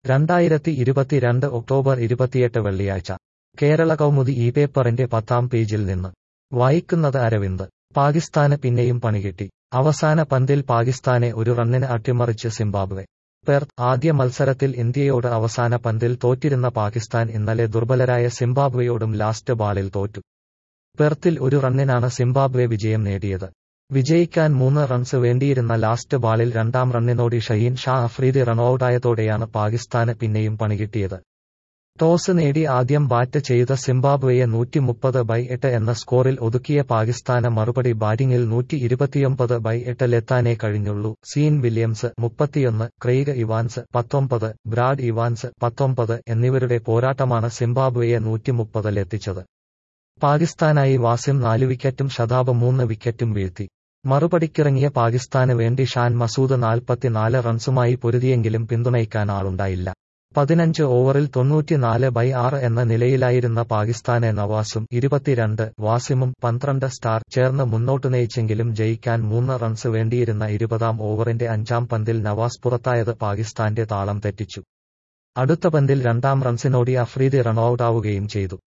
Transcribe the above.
രണ്ടായിരത്തി ഇരുപത്തിരണ്ട് ഒക്ടോബർ ഇരുപത്തിയെട്ട് വെള്ളിയാഴ്ച കേരള കൗമുദി ഈ പേപ്പറിന്റെ പത്താം പേജിൽ നിന്ന് വായിക്കുന്നത് അരവിന്ദ് പാകിസ്ഥാന് പിന്നെയും പണികിട്ടി അവസാന പന്തിൽ പാകിസ്ഥാനെ ഒരു റണ്ണിന് അട്ടിമറിച്ച് സിംബാബ്വെ പെർത്ത് ആദ്യ മത്സരത്തിൽ ഇന്ത്യയോട് അവസാന പന്തിൽ തോറ്റിരുന്ന പാകിസ്ഥാൻ ഇന്നലെ ദുർബലരായ സിംബാബ്വെയോടും ലാസ്റ്റ് ബാളിൽ തോറ്റു പെർത്തിൽ ഒരു റണ്ണിനാണ് സിംബാബ്വെ വിജയം നേടിയത് വിജയിക്കാൻ മൂന്ന് റൺസ് വേണ്ടിയിരുന്ന ലാസ്റ്റ് ബാളിൽ രണ്ടാം റണ്ണിനോടി ഷഹീൻ ഷാ അഫ്രീദി റൺഔട്ടായതോടെയാണ് പാകിസ്ഥാന് പിന്നെയും പണികിട്ടിയത് ടോസ് നേടി ആദ്യം ബാറ്റ് ചെയ്ത സിംബാബ്വെയെ നൂറ്റി മുപ്പത് ബൈ എട്ട് എന്ന സ്കോറിൽ ഒതുക്കിയ പാകിസ്ഥാന് മറുപടി ബാറ്റിംഗിൽ നൂറ്റി ഇരുപത്തിയൊമ്പത് ബൈ എട്ടിലെത്താനേ കഴിഞ്ഞുള്ളൂ സീൻ വില്യംസ് മുപ്പത്തിയൊന്ന് ക്രെയ്ഗ് ഇവാൻസ് പത്തൊമ്പത് ബ്രാഡ് ഇവാൻസ് പത്തൊമ്പത് എന്നിവരുടെ പോരാട്ടമാണ് സിംബാബ്വെയെ നൂറ്റി മുപ്പതിലെത്തിച്ചത് പാകിസ്ഥാനായി വാസിം നാല് വിക്കറ്റും ഷതാബ് മൂന്ന് വിക്കറ്റും വീഴ്ത്തി മറുപടിക്കിറങ്ങിയ പാകിസ്ഥാന് വേണ്ടി ഷാൻ മസൂദ് നാൽപ്പത്തിനാല് റൺസുമായി പൊരുതിയെങ്കിലും പിന്തുണയ്ക്കാൻ ആളുണ്ടായില്ല പതിനഞ്ച് ഓവറിൽ തൊണ്ണൂറ്റിനാല് ബൈ ആറ് എന്ന നിലയിലായിരുന്ന പാകിസ്ഥാനെ നവാസും ഇരുപത്തിരണ്ട് വാസിമും പന്ത്രണ്ട് സ്റ്റാർ ചേർന്ന് മുന്നോട്ടു നയിച്ചെങ്കിലും ജയിക്കാൻ മൂന്ന് റൺസ് വേണ്ടിയിരുന്ന ഇരുപതാം ഓവറിന്റെ അഞ്ചാം പന്തിൽ നവാസ് പുറത്തായത് പാകിസ്ഥാന്റെ താളം തെറ്റിച്ചു അടുത്ത പന്തിൽ രണ്ടാം റൺസിനോടി അഫ്രീദി റൺഔട്ടാവുകയും ചെയ്തു